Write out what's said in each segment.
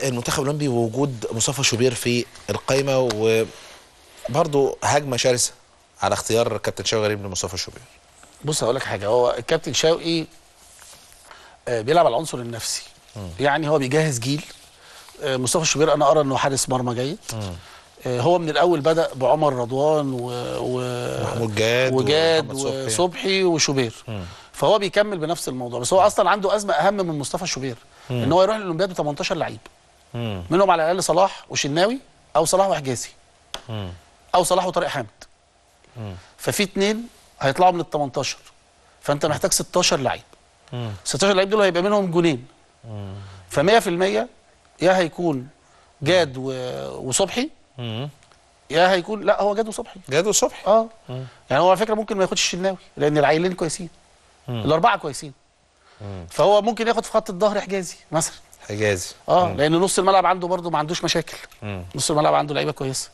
المنتخب الاولمبي ووجود مصطفى شوبير في القائمه وبرضه هجمه شرسه على اختيار كابتن شوقي غريب لمصطفى شوبير بص هقول لك حاجه هو الكابتن شوقي آه، بيلعب على العنصر النفسي يعني هو بيجهز جيل آه، مصطفى الشوبير انا ارى انه حارس مرمى جيد آه، هو من الاول بدا بعمر رضوان و... و... محمود جاد وجاد ومحمد صبحي. وصبحي وشوبير فهو بيكمل بنفس الموضوع بس هو اصلا عنده ازمه اهم من مصطفى الشوبير ان هو يروح الاولمبياد ب 18 لعيب مم. منهم على الاقل صلاح وشناوي او صلاح وحجازي مم. او صلاح وطارق حامد ففي اتنين هيطلعوا من ال 18 فانت محتاج 16 لعيب مم. 16 لعيب دول هيبقى منهم جونين ف 100% يا هيكون جاد و... وصبحي مم. يا هيكون لا هو جاد وصبحي جاد وصبحي اه يعني هو على فكره ممكن ما ياخدش الشناوي لان العيلين كويسين الاربعه كويسين فهو ممكن ياخد في خط الظهر حجازي مثلا حجازي اه لان نص الملعب عنده برده ما عندوش مشاكل مم. نص الملعب عنده لعيبه كويسه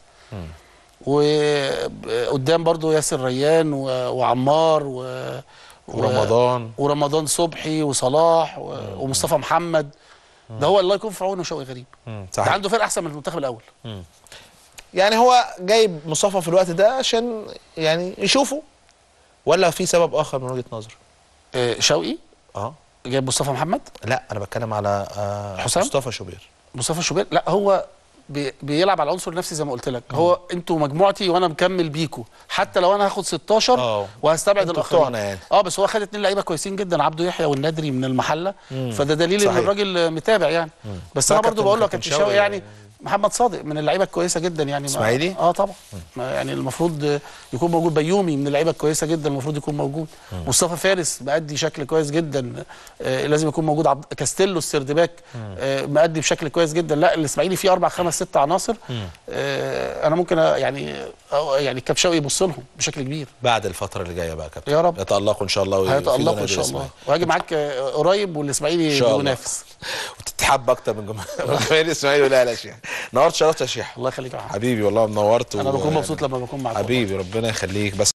وقدام برضو ياسر ريان و... وعمار و... ورمضان ورمضان صبحي وصلاح و... ومصطفى محمد ده هو الله يكون في عونه شوقي غريب مم. ده صحيح عنده فرقه احسن من المنتخب الاول يعني هو جايب مصطفى في الوقت ده عشان يعني يشوفه ولا في سبب اخر من وجهه نظره آه شوقي اه جايب مصطفى محمد لا انا بتكلم على آه حسام؟ مصطفى شوبير مصطفى شوبير لا هو بي... بيلعب على العنصر النفسي زي ما قلت لك هو انتوا مجموعتي وانا مكمل بيكو حتى لو انا هاخد 16 اه. وهستبعد انتوا الاخرين بتوعنا يعني. اه بس هو خد اتنين لعيبه كويسين جدا عبده يحيى والنادري من المحله فده دليل ان صحيح. الراجل متابع يعني بس لا، انا برضو كابتن- بقول له كابتن كابتن شوقي شوقي يعني محمد صادق من اللعيبه الكويسه جدا يعني ما- اسماعيلي؟ اه طبعا ما يعني المفروض يكون موجود بيومي من اللعيبه الكويسه جدا المفروض يكون موجود مصطفى فارس مأدي شكل كويس جدا آه لازم يكون موجود عبد كاستيلو السردباك آه مأدي بشكل كويس جدا لا الاسماعيلي فيه اربع خمس ست عناصر آه انا ممكن أ- يعني أو يعني كابتن شوقي يبص لهم بشكل كبير بعد الفتره اللي جايه بقى يا كابتن يا رب. يتالقوا ان شاء الله ويفيدونا هيتألقوا ان نادي شاء الله الإسماعيلي. وهاجي معاك آه، قريب والاسماعيلي إن شاء الله. بينافس وتتحب اكتر من جمهور من جماهير الاسماعيلي ولا يا شيخ نورت شرفت يا شيخ الله يخليك يا محمد حبيبي والله منورت انا و- بكون مبسوط لما بكون معاك والله. حبيبي ربنا يخليك بس